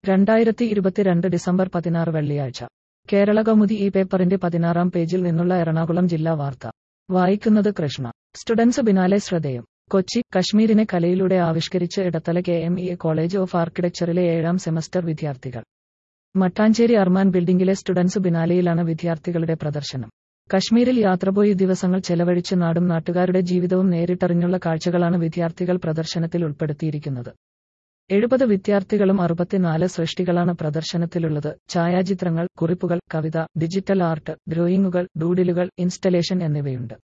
രണ്ടായിരത്തി ഇരുപത്തിരണ്ട് ഡിസംബർ പതിനാറ് വെള്ളിയാഴ്ച കേരള കൗമുദി ഈ പേപ്പറിന്റെ പതിനാറാം പേജിൽ നിന്നുള്ള എറണാകുളം ജില്ലാ വാർത്ത വായിക്കുന്നത് കൃഷ്ണ സ്റ്റുഡൻസ് ബിനാലെ ശ്രദ്ധേയം കൊച്ചി കശ്മീരിനെ കലയിലൂടെ ആവിഷ്കരിച്ച് Edathala K M E college of ആർക്കിടെക്ചറിലെ ഏഴാം സെമസ്റ്റർ വിദ്യാർത്ഥികൾ മട്ടാഞ്ചേരി അർമാൻ ബിൽഡിംഗിലെ സ്റ്റുഡൻസ് ബിനാലെയിലാണ് വിദ്യാർത്ഥികളുടെ പ്രദർശനം കശ്മീരിൽ യാത്ര പോയി ദിവസങ്ങൾ ചെലവഴിച്ച് നാടും നാട്ടുകാരുടെ ജീവിതവും നേരിട്ടറിഞ്ഞുള്ള കാഴ്ചകളാണ് വിദ്യാർത്ഥികൾ പ്രദർശനത്തിൽ ഉൾപ്പെടുത്തിയിരിക്കുന്നത് എഴുപത് വിദ്യാർത്ഥികളും അറുപത്തിനാല് സൃഷ്ടികളാണ് പ്രദർശനത്തിലുള്ളത് ഛായാചിത്രങ്ങൾ കുറിപ്പുകൾ കവിത ഡിജിറ്റൽ ആർട്ട് ഡ്രോയിങ്ങുകൾ ഡൂഡിലുകൾ ഇൻസ്റ്റലേഷൻ എന്നിവയുണ്ട്